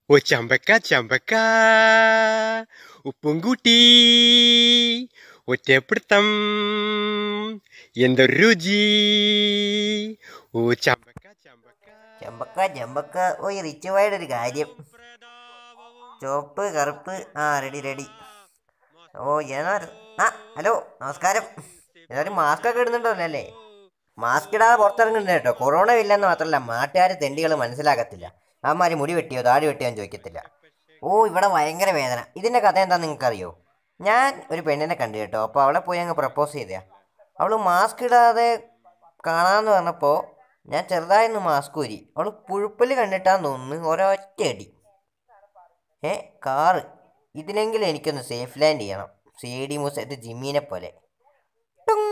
ഓ ചമ്പക്ക ചമ്പക്ക ഉപ്പും കൂട്ടി ഒറ്റപ്പിടുത്തം എന്തൊരു രുചി ഓ ചമ്പക്ക ചമ്പക്ക ചെമ്പക്ക ചെമ്പക്ക ഓ ഈ റിച്ച് വൈഡ് ഒരു കാര്യം ചുവപ്പ് കറുപ്പ് ആ റെഡി റെഡി ഓ ഏതാ ആ ഹലോ നമസ്കാരം എല്ലാവരും മാസ്ക് ഒക്കെ ഇടുന്നുണ്ടല്ലോ അല്ലേ മാസ്ക് ഇടാതെ പുറത്തിറങ്ങുന്നുണ്ട് കേട്ടോ കൊറോണ ഇല്ലെന്ന് മാത്രമല്ല നാട്ടുകാർ തെണ്ടികൾ മനസ്സിലാകത്തില്ല അവന്മാർ മുടി വെട്ടിയോ താടി വെട്ടിയോ എന്ന് ചോദിക്കത്തില്ല ഓ ഇവിടെ ഭയങ്കര വേദന ഇതിൻ്റെ കഥ എന്താ നിങ്ങൾക്ക് അറിയോ ഞാൻ ഒരു പെണ്ണിനെ കണ്ടു കേട്ടോ അപ്പോൾ അവളെ പോയി അങ്ങ് പ്രപ്പോസ് ചെയ്തയാ അവൾ മാസ്ക് ഇടാതെ കാണാമെന്ന് പറഞ്ഞപ്പോൾ ഞാൻ ചെറുതായിരുന്നു മാസ്ക് ഊരി അവൾ പുഴുപ്പല് കണ്ടിട്ടാന്ന് തോന്നുന്നു ഒരൊറ്റ അടി ഏ കാറ് ഇതിനെങ്കിലും എനിക്കൊന്ന് സേഫ് ലാൻഡ് ചെയ്യണം സി ഡി മൂസ ഇത് ജിമ്മീനെ പോലെ ടുങ്.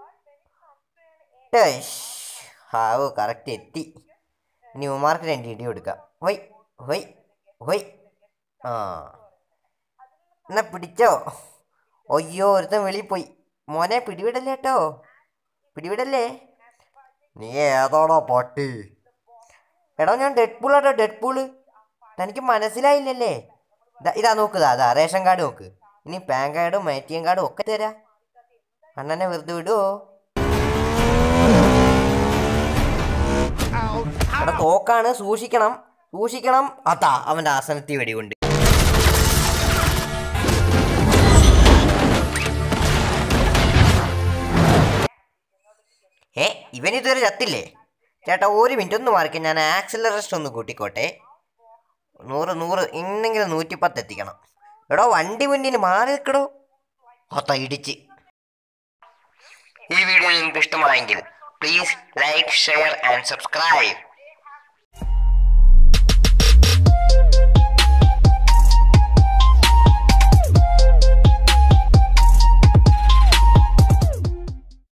ടേഷ്. ഹാവു കറക്റ്റ് എത്തി ഇനി ഉമാർക്ക് രണ്ട് ഇടി കൊടുക്കാം ഹൊയ് ഹൊയ് ഹൊയ് ആ എന്നാ പിടിച്ചോ അയ്യോ ഒരുത്തൻ വെളിയിൽ പോയി മോനെ പിടിവിടല്ലേ കേട്ടോ പിടിവിടല്ലേ നീ ഏതാണോ പട്ടി എടാ ഞാൻ ഡെഡ് പൂളാട്ടോ ഡെഡ് പൂള് തനിക്ക് മനസ്സിലായില്ലല്ലേ ഇതാ ഇതാ നോക്കുക അതാ റേഷൻ കാർഡ് നോക്ക് ഇനി പാൻ കാർഡും എ ടി എം കാർഡും ഒക്കെ തരാ അണ്ണനെ വെറുതെ വിടുവോ എടാ തോക്കാണ് സൂക്ഷിക്കണം സൂക്ഷിക്കണം അതാ അവന്റെ ആസനത്തിൽ വെടികൊണ്ട് ഏ ഇവൻ ഇതുവരെ ചത്തില്ലേ ചേട്ടാ ഒരു മിനിറ്റ് ഒന്ന് മാറിക്കാൻ ഞാൻ ആക്സിലറേഷൻ ഒന്ന് കൂട്ടിക്കോട്ടെ നൂറ് നൂറ് ഇന്നെങ്കിലും നൂറ്റിപ്പത്ത് എത്തിക്കണം എടോ വണ്ടി മുന്നിൽ മാറി നിൽക്കടോ ഒത്ത ഇടിച്ച് ഈ വീഡിയോ നിങ്ങൾക്ക് ഇഷ്ടമായെങ്കിൽ please like share and subscribe